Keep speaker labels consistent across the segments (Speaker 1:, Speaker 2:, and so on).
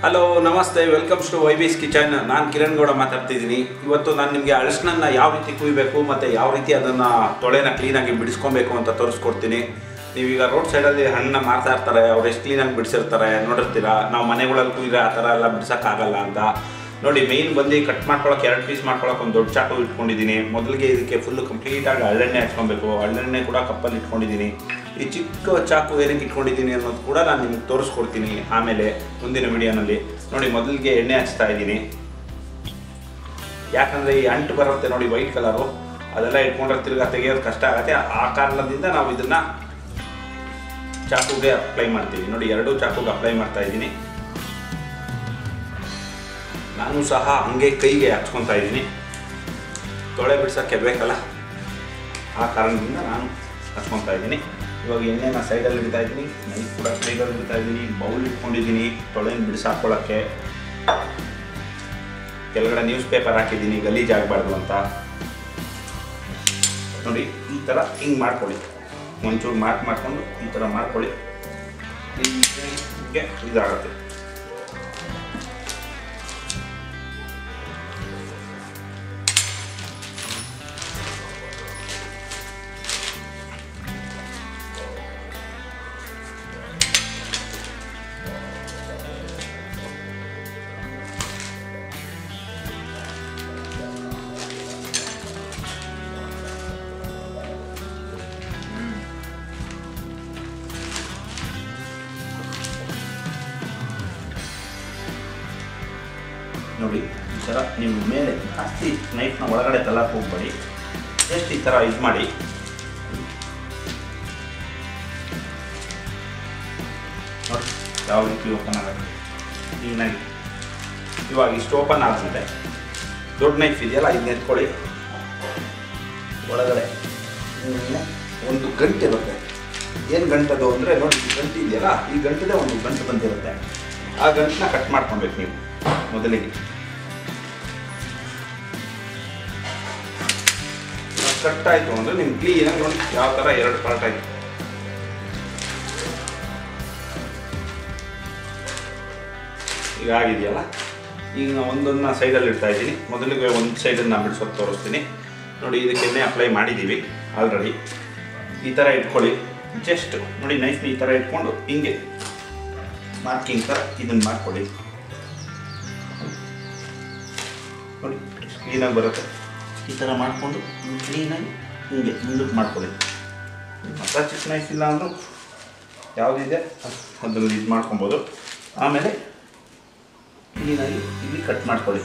Speaker 1: Hello ನಮಸ್ತೆ welcomes to ವೈಬೀಸ್ kitchen ನಾನು ಕಿರಣ್ ಗೌಡ ಮಾತಾಡ್ತಿದ್ದೀನಿ ಇವತ್ತು ನಾನು ನಿಮಗೆ ಅಳಸನನ್ನ ಯಾವ ರೀತಿ ಕುಯ್ಬೇಕು ಮತ್ತು ಯಾವ ರೀತಿ ಅದನ್ನು ತೊಳೆನ ಕ್ಲೀನಾಗಿ ಬಿಡಿಸ್ಕೊಬೇಕು ಅಂತ ತೋರಿಸ್ಕೊಡ್ತೀನಿ ನೀವೀಗ ರೋಡ್ ಸೈಡಲ್ಲಿ ಹಣ್ಣನ್ನ ಮಾರ್ತಾ ಇರ್ತಾರೆ ಅವ್ರು ಎಷ್ಟು ಕ್ಲೀನಾಗಿ ಬಿಡಿಸಿರ್ತಾರೆ ನೋಡಿರ್ತೀರಾ ನಾವು ಮನೆಗಳಲ್ಲಿ ಕುಯ್ದ್ರೆ ಆ ಥರ ಎಲ್ಲ ಬಿಡ್ಸೋಕ್ಕಾಗಲ್ಲ ಅಂತ ನೋಡಿ ಮೇಯ್ನ್ ಬಂದು ಕಟ್ ಮಾಡ್ಕೊಳಕ್ಕೆ ಎರಡು ಪೀಸ್ ಮಾಡ್ಕೊಳಕ್ಕೆ ಒಂದು ದೊಡ್ಡ ಚಾಕು ಇಟ್ಕೊಂಡಿದ್ದೀನಿ ಮೊದಲಿಗೆ ಇದಕ್ಕೆ ಫುಲ್ಲು ಕಂಪ್ಲೀಟಾಗಿ ಹಳ್ಳೆಣ್ಣೆ ಹಚ್ಕೊಬೇಕು ಹಳ್ಳೆಣ್ಣೆ ಕೂಡ ಕಪ್ಪಲ್ಲಿ ಇಟ್ಕೊಂಡಿದ್ದೀನಿ ಈ ಚಿಕ್ಕ ಚಾಕು ಏನಕ್ಕೆ ಇಟ್ಕೊಂಡಿದ್ದೀನಿ ಅನ್ನೋದು ಕೂಡ ನಾನು ನಿಮ್ಗೆ ತೋರಿಸ್ಕೊಡ್ತೀನಿ ಆಮೇಲೆ ಮುಂದಿನ ವಿಡಿಯೋನಲ್ಲಿ ನೋಡಿ ಮೊದಲಿಗೆ ಎಣ್ಣೆ ಹಚ್ತಾ ಇದ್ದೀನಿ ಯಾಕಂದರೆ ಈ ಅಂಟು ಬರುತ್ತೆ ನೋಡಿ ವೈಟ್ ಕಲರು ಅದೆಲ್ಲ ಇಟ್ಕೊಂಡ್ರೆ ತಿರ್ಗಾ ತೆಗೆಯೋದು ಕಷ್ಟ ಆಗುತ್ತೆ ಆ ಕಾರಣದಿಂದ ನಾವು ಇದನ್ನು ಚಾಕುಗೆ ಅಪ್ಲೈ ಮಾಡ್ತೀವಿ ನೋಡಿ ಎರಡೂ ಚಾಕುಗೆ ಅಪ್ಲೈ ಮಾಡ್ತಾ ಇದ್ದೀನಿ ನಾನು ಸಹ ಹಂಗೆ ಕೈಗೆ ಹಚ್ಕೊತಾ ಇದ್ದೀನಿ ತೊಳೆ ಬಿಡ್ಸೋಕ್ಕೆ ಬೇಕಲ್ಲ ಆ ಕಾರಣದಿಂದ ನಾನು ಹಚ್ಕೊತಾ ಇದ್ದೀನಿ ಇವಾಗ ಎಣ್ಣೆನ ಸೈಡಲ್ಲಿ ಇಡ್ತಾ ಇದ್ದೀನಿ ನೈಫ್ ಕೂಡ ಸೈಡಲ್ಲಿ ಇಡ್ತಾ ಇದ್ದೀನಿ ಬೌಲ್ ಇಟ್ಕೊಂಡಿದ್ದೀನಿ ತೊಳೆನ ಬಿಡಿಸಾಕೊಳ್ಳೋಕ್ಕೆ ಕೆಳಗಡೆ ನ್ಯೂಸ್ ಪೇಪರ್ ಹಾಕಿದ್ದೀನಿ ಗಲೀಜ್ ಆಗಬಾರ್ದು ಅಂತ ನೋಡಿ ಈ ಥರ ಹಿಂಗೆ ಮಾಡ್ಕೊಳ್ಳಿ ಒಂಚೂರು ಮಾರ್ಕ್ ಮಾಡಿಕೊಂಡು ಈ ಥರ ಮಾಡ್ಕೊಳ್ಳಿ ಹೀಗೆ ಇದಾಗುತ್ತೆ ನೋಡಿ ಈ ಥರ ನೀವು ಮೇಲೆ ಜಾಸ್ತಿ ನೈಫ್ನ ಒಳಗಡೆ ತಲ್ಲಕ್ಕೆ ಹೋಗ್ಬೇಡಿ ಜಸ್ಟ್ ಈ ಥರ ಇದು ಮಾಡಿ ನೋಡಿ ಯಾವ ರೀತಿ ಓಪನ್ ಆಗುತ್ತೆ ಕ್ಲೀನಾಗಿ ಇವಾಗ ಇಷ್ಟು ಓಪನ್ ಆದಮೇಲೆ ದೊಡ್ಡ ನೈಫ್ ಇದೆಯಲ್ಲ ಇದನ್ನ ಎತ್ಕೊಳ್ಳಿ ಒಳಗಡೆ ಹಿಂಗೆ ಒಂದು ಗಂಟೆ ಇರುತ್ತೆ ಏನು ಗಂಟದು ಅಂದರೆ ನೋಡಿ ಈ ಗಂಟು ಇದೆಯಲ್ಲ ಈ ಗಂಟದೇ ಒಂದು ಗಂಟು ಬಂದಿರುತ್ತೆ ಆ ಗಂಟನ್ನ ಕಟ್ ಮಾಡ್ಕೊಬೇಕು ನೀವು ಮೊದಲಿಗೆ ಕಟ್ ಆಯಿತು ಅಂದರೆ ನಿಮ್ಗೆ ಕ್ಲೀನಾಗಿ ನೋಡಿ ಯಾವ ಥರ ಎರಡು ಪಾರ್ಟ್ ಆಯಿತು ಈಗ ಆಗಿದೆಯಲ್ಲ ಈಗ ನಾನು ಒಂದೊಂದನ್ನ ಸೈಡಲ್ಲಿ ಇಡ್ತಾ ಇದ್ದೀನಿ ಮೊದಲಿಗೆ ಒಂದು ಸೈಡನ್ನು ಬಿಡಿಸೋದು ತೋರಿಸ್ತೀನಿ ನೋಡಿ ಇದಕ್ಕೆ ಎಣ್ಣೆ ಅಪ್ಲೈ ಮಾಡಿದ್ದೀವಿ ಆಲ್ರೆಡಿ ಈ ಥರ ಇಟ್ಕೊಳ್ಳಿ ಜಸ್ಟ್ ನೋಡಿ ನೈಫ್ನ ಈ ಥರ ಇಟ್ಕೊಂಡು ಹಿಂಗೆ ಮಾರ್ಕಿಂಗ್ ಥರ ಇದನ್ನು ಮಾಡ್ಕೊಳ್ಳಿ ನೋಡಿ ಕ್ಲೀನಾಗಿ ಬರುತ್ತೆ ಈ ಥರ ಮಾಡಿಕೊಂಡು ಕ್ಲೀನಾಗಿ ಹಿಂಗೆ ಮುಂದಕ್ಕೆ ಮಾಡ್ಕೊಳ್ಳಿ ಮತ್ತ ಚಿಕ್ಕ ನೈಫ್ ಇಲ್ಲ ಅಂದರೂ ಯಾವುದಿದೆ ಅದರಲ್ಲಿ ಇದು ಮಾಡ್ಕೊಬೋದು ಆಮೇಲೆ ಕ್ಲೀನಾಗಿ ಇಲ್ಲಿ ಕಟ್ ಮಾಡ್ಕೊಳ್ಳಿ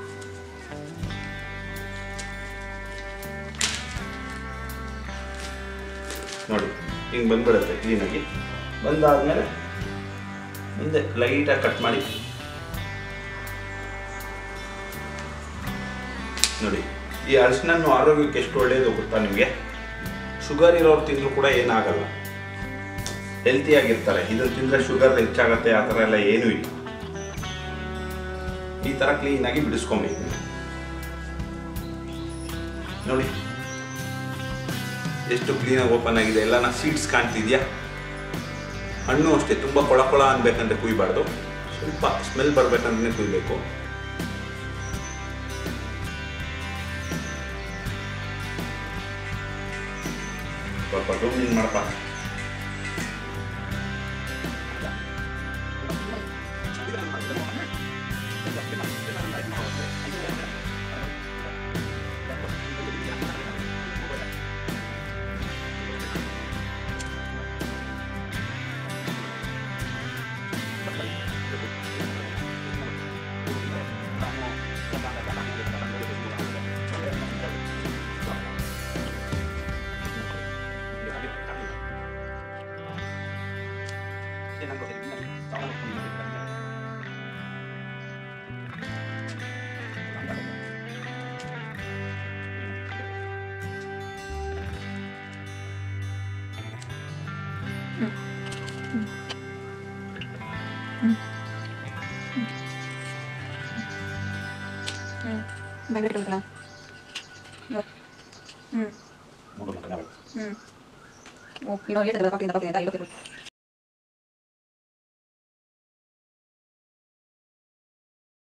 Speaker 1: ನೋಡಿ ಹಿಂಗೆ ಬಂದ್ಬಿಡುತ್ತೆ ಕ್ಲೀನಾಗಿ ಬಂದಾದಮೇಲೆ ಮುಂದೆ ಲೈಟಾಗಿ ಕಟ್ ಮಾಡಿ ನೋಡಿ ಈ ಅರಿಶಿನನ್ನು ಆರೋಗ್ಯಕ್ಕೆ ಎಷ್ಟು ಒಳ್ಳೆಯದು ಗೊತ್ತಾ ನಿಮಗೆ ಶುಗರ್ ಇರೋರು ತಿಂದರೂ ಕೂಡ ಏನಾಗಲ್ಲ ಹೆಲ್ತಿಯಾಗಿರ್ತಾರೆ ಇದನ್ನು ತಿಂದರೆ ಶುಗರ್ ಹೆಚ್ಚಾಗತ್ತೆ ಆ ಥರ ಎಲ್ಲ ಏನೂ ಇಲ್ಲ ಈ ಥರ ಕ್ಲೀನಾಗಿ ಬಿಡಿಸ್ಕೊಬೇಕು ನೋಡಿ ಎಷ್ಟು ಕ್ಲೀನಾಗಿ ಓಪನ್ ಆಗಿದೆ ಎಲ್ಲ ಸೀಡ್ಸ್ ಕಾಣ್ತಿದ್ಯಾ ಹಣ್ಣು ಅಷ್ಟೇ ತುಂಬ ಕೊಳ ಕೊಳ ಅನ್ಬೇಕಂದ್ರೆ ಕುಯ್ಬಾರ್ದು ಸ್ವಲ್ಪ ಸ್ಮೆಲ್ ಬರ್ಬೇಕಂದ್ರೆ ಕುಯ್ಬೇಕು ಸ್ವಲ್ಪ ಜೂಮಿಂಗ್ ಮಾಡಪ್ಪ
Speaker 2: ഭയങ്കര കൊടുക്കണം
Speaker 1: ನೋಡು ಮಕ್ಕಳೇ.
Speaker 2: ഓ ഇനോ ഏത് കാപ്പി എന്താ കാപ്പി എന്താ ഇതൊക്കെ